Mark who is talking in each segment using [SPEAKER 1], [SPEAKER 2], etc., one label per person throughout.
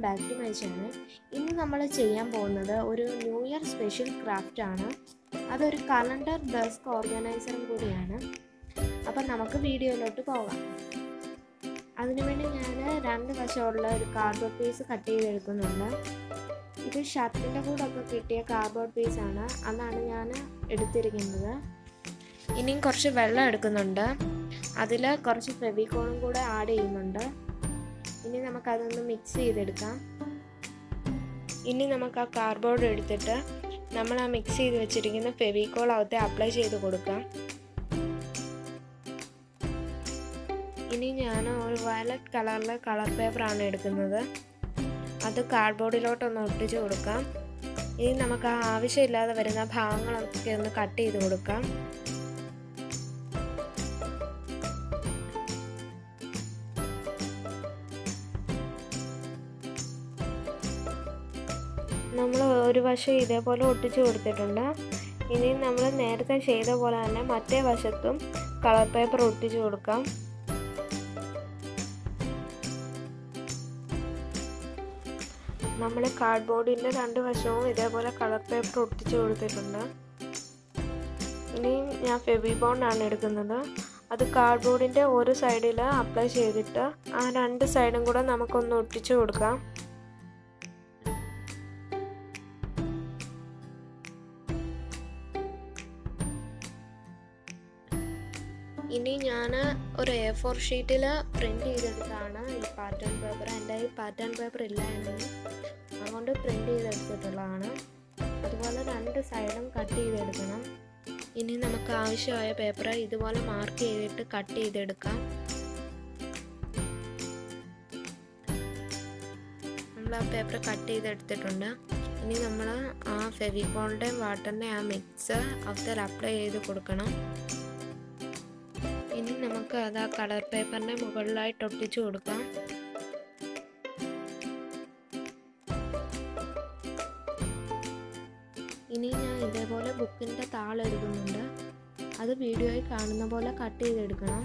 [SPEAKER 1] Back to my channel ഇന്ന് നമ്മൾ ചെയ്യാൻ പോകുന്നത് ഒരു ന്യൂ ഇയർ സ്പെഷ്യൽ ക്രാഫ്റ്റ് ആണ് അതൊരു കലണ്ടർ ഡെസ്ക് ഓർഗനൈസറും കൂടിയാണ് അപ്പം നമുക്ക് വീഡിയോയിലോട്ട് പോകാം അതിനുവേണ്ടി ഞാൻ രണ്ട് വശമുള്ള ഒരു കാർഡ്ബോർഡ് പീസ് കട്ട് ചെയ്തെടുക്കുന്നുണ്ട് ഇത് ഷർട്ടിൻ്റെ കൂടെ ഒക്കെ കിട്ടിയ കാർഡ്ബോർഡ് പീസാണ് അതാണ് ഞാൻ എടുത്തിരിക്കുന്നത് ഇനിയും കുറച്ച് വെള്ളം എടുക്കുന്നുണ്ട് അതിൽ കുറച്ച് ഫെവിക്കോളും കൂടെ ആഡ് ചെയ്യുന്നുണ്ട് ഇനി നമുക്കതൊന്ന് മിക്സ് ചെയ്തെടുക്കാം ഇനി നമുക്ക് ആ കാർഡ്ബോർഡ് എടുത്തിട്ട് നമ്മൾ ആ മിക്സ് ചെയ്ത് വെച്ചിരിക്കുന്ന ഫെവിക്കോൾ അകത്തെ അപ്ലൈ ചെയ്ത് കൊടുക്കാം ഇനി ഞാൻ ഒരു വയലറ്റ് കളറിലെ കളർ പേപ്പറാണ് എടുക്കുന്നത് അത് കാർഡ്ബോർഡിലോട്ടൊന്ന് ഒട്ടിച്ച് കൊടുക്കാം ഇനി നമുക്ക് ആ ആവശ്യമില്ലാതെ വരുന്ന ഭാഗങ്ങളൊക്കെ ഒന്ന് കട്ട് ചെയ്ത് കൊടുക്കാം നമ്മൾ ഒരു വശം ഇതേപോലെ ഒട്ടിച്ച് കൊടുത്തിട്ടുണ്ട് ഇനി നമ്മൾ നേരത്തെ ചെയ്ത പോലെ തന്നെ മറ്റേ വശത്തും കളർ പേപ്പർ ഒട്ടിച്ച് കൊടുക്കാം നമ്മൾ കാർഡ്ബോർഡിൻ്റെ രണ്ട് വശവും ഇതേപോലെ കളർ പേപ്പർ ഒട്ടിച്ച് കൊടുത്തിട്ടുണ്ട് ഇനി ഞാൻ ഫെവി ബോണ്ടാണ് എടുക്കുന്നത് അത് കാർഡ്ബോർഡിൻ്റെ ഒരു സൈഡിൽ അപ്ലൈ ചെയ്തിട്ട് ആ രണ്ട് സൈഡും കൂടെ നമുക്കൊന്ന് ഒട്ടിച്ച് കൊടുക്കാം ഇനി ഞാൻ ഒരു എ ഫോർ ഷീറ്റിൽ പ്രിൻ്റ് ചെയ്തെടുത്താണ് ഈ പാറ്റേൺ പേപ്പർ എൻ്റെ ഈ പാറ്റേൺ പേപ്പർ ഇല്ലായിരുന്നു അതുകൊണ്ട് പ്രിൻ്റ് ചെയ്തെടുത്തിട്ടുള്ളതാണ് അതുപോലെ രണ്ട് സൈഡും കട്ട് ചെയ്തെടുക്കണം ഇനി നമുക്ക് ആവശ്യമായ പേപ്പർ ഇതുപോലെ മാർക്ക് ചെയ്തിട്ട് കട്ട് ചെയ്തെടുക്കാം നമ്മൾ ആ പേപ്പർ കട്ട് ചെയ്തെടുത്തിട്ടുണ്ട് ഇനി നമ്മൾ ആ ഫെവിക്കോളിൻ്റെയും വാട്ടറിൻ്റെയും ആ മിക്സ് അവത്തിൽ അപ്ലൈ ചെയ്ത് കൊടുക്കണം ഇനി നമുക്ക് അത് ആ കളർ പേപ്പറിൻ്റെ മുകളിലായിട്ട് ഒട്ടിച്ചു കൊടുക്കാം ഇനി ഞാൻ ഇതേപോലെ ബുക്കിൻ്റെ താളെടുക്കുന്നുണ്ട് അത് വീഡിയോയിൽ കാണുന്ന പോലെ കട്ട് ചെയ്തെടുക്കണം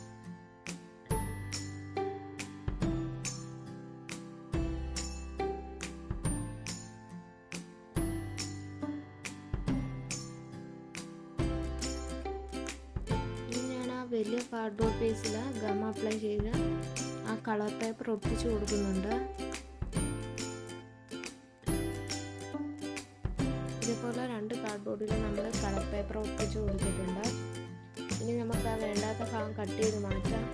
[SPEAKER 1] വലിയ കാർഡ്ബോർഡ് പീസിൽ ഗം അപ്ലൈ ചെയ്ത് ആ കളർ പേപ്പർ ഒട്ടിച്ചു കൊടുക്കുന്നുണ്ട് ഇതുപോലെ രണ്ട് കാർഡ്ബോർഡിൽ നമ്മൾ കളർ പേപ്പർ ഒട്ടിച്ചു കൊടുത്തിട്ടുണ്ട് ഇനി നമുക്ക് ആ വേണ്ടാത്ത ഭാഗം കട്ട് ചെയ്ത് മാറ്റാം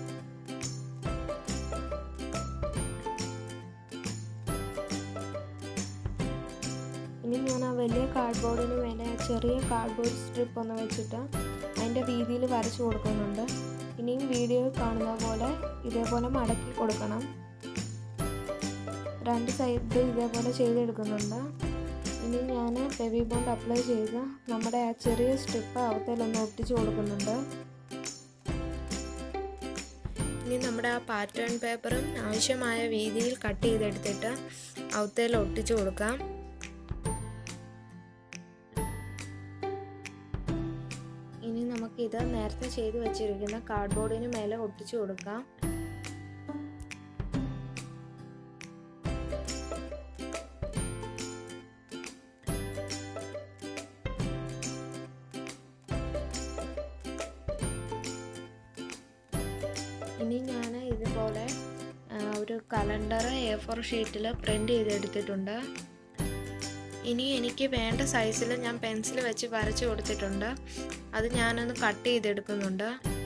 [SPEAKER 1] ഇനി ഞാൻ ആ വലിയ കാർഡ്ബോർഡിന് മേലെ ചെറിയ കാർഡ്ബോർഡ് സ്ട്രിപ്പ് ഒന്ന് വെച്ചിട്ട് അതിൻ്റെ വീതിയിൽ വരച്ചു കൊടുക്കുന്നുണ്ട് ഇനിയും വീഡിയോ കാണുന്ന പോലെ ഇതേപോലെ മടക്കി കൊടുക്കണം രണ്ട് സൈഡ് ഇതേപോലെ ചെയ്തെടുക്കുന്നുണ്ട് ഇനി ഞാൻ ഫെവി ബോണ്ട് അപ്ലൈ ചെയ്ത് നമ്മുടെ ആ ചെറിയ സ്ട്രിപ്പ് അവത്തേലൊന്ന് ഒട്ടിച്ചു കൊടുക്കുന്നുണ്ട് ഇനി നമ്മുടെ ആ പാറ്റേൺ പേപ്പറും ആവശ്യമായ വീതിയിൽ കട്ട് ചെയ്തെടുത്തിട്ട് അവത്തേൽ ഒട്ടിച്ചു കൊടുക്കാം ഇനി നമുക്കിത് നേരത്തെ ചെയ്ത് വെച്ചിരിക്കുന്ന കാർഡ്ബോർഡിന് മേലെ ഒട്ടിച്ചു കൊടുക്കാം ഇനി ഞാൻ ഇതുപോലെ ഒരു കലണ്ടർ എ ഫോർ ഷീറ്റിൽ പ്രിൻ്റ് ചെയ്തെടുത്തിട്ടുണ്ട് ഇനി എനിക്ക് വേണ്ട സൈസിൽ ഞാൻ പെൻസിൽ വെച്ച് വരച്ചു കൊടുത്തിട്ടുണ്ട് അത് ഞാനൊന്ന് കട്ട് ചെയ്തെടുക്കുന്നുണ്ട്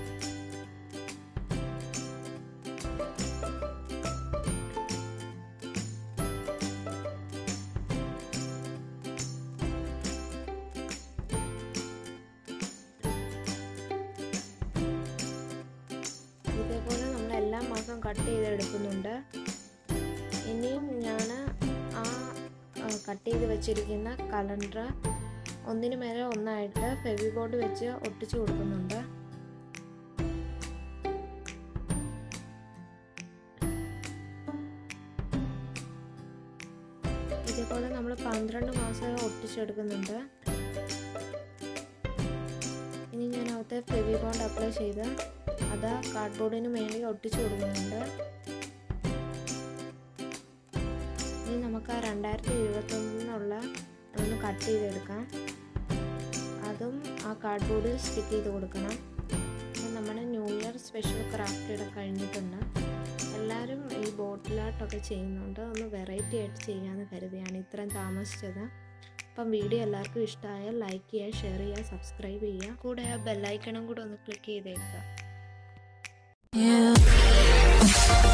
[SPEAKER 1] ഇതേപോലെ നമ്മൾ എല്ലാ മാസം കട്ട് ചെയ്തെടുക്കുന്നുണ്ട് ഇനിയും ഞാൻ ആ കട്ട് ചെയ്ത് വെച്ചിരിക്കുന്ന കലണ്ടർ ഒന്നിന് മേലെ ഒന്നായിട്ട് ഫെവി ബോർഡ് വെച്ച് ഒട്ടിച്ചു കൊടുക്കുന്നുണ്ട് ഇതേപോലെ നമ്മൾ പന്ത്രണ്ട് മാസം ഒട്ടിച്ചെടുക്കുന്നുണ്ട് ഇനി ഞാൻ അകത്തെ ഫെവി ബോണ്ട് അപ്ലൈ ചെയ്ത് അത് കാർഡ്ബോർഡിന് മേളിൽ ഒട്ടിച്ചു കൊടുക്കുന്നുണ്ട് നമുക്ക് ആ രണ്ടായിരത്തി ഇരുപത്തൊന്നിനുള്ള ഒന്ന് കട്ട് ചെയ്തെടുക്കാം അതും ആ കാർഡ് ബോർഡിൽ സ്റ്റിക്ക് ചെയ്ത് കൊടുക്കണം അപ്പം നമ്മുടെ ന്യൂ ഇയർ സ്പെഷ്യൽ ക്രാഫ്റ്റ് ഇവിടെ കഴിഞ്ഞിട്ടുണ്ട് എല്ലാവരും ഈ ബോട്ടിൽ ആർട്ടൊക്കെ ചെയ്യുന്നുണ്ട് ഒന്ന് വെറൈറ്റി ആയിട്ട് ചെയ്യാമെന്ന് കരുതിയാണ് ഇത്രയും താമസിച്ചത് അപ്പം വീഡിയോ എല്ലാവർക്കും ഇഷ്ടമായാൽ ലൈക്ക് ചെയ്യുക ഷെയർ ചെയ്യുക സബ്സ്ക്രൈബ് ചെയ്യുക കൂടെ ആ ബെല്ലൈക്കണും കൂടെ ഒന്ന് ക്ലിക്ക് ചെയ്തേക്കുക
[SPEAKER 2] Yeah.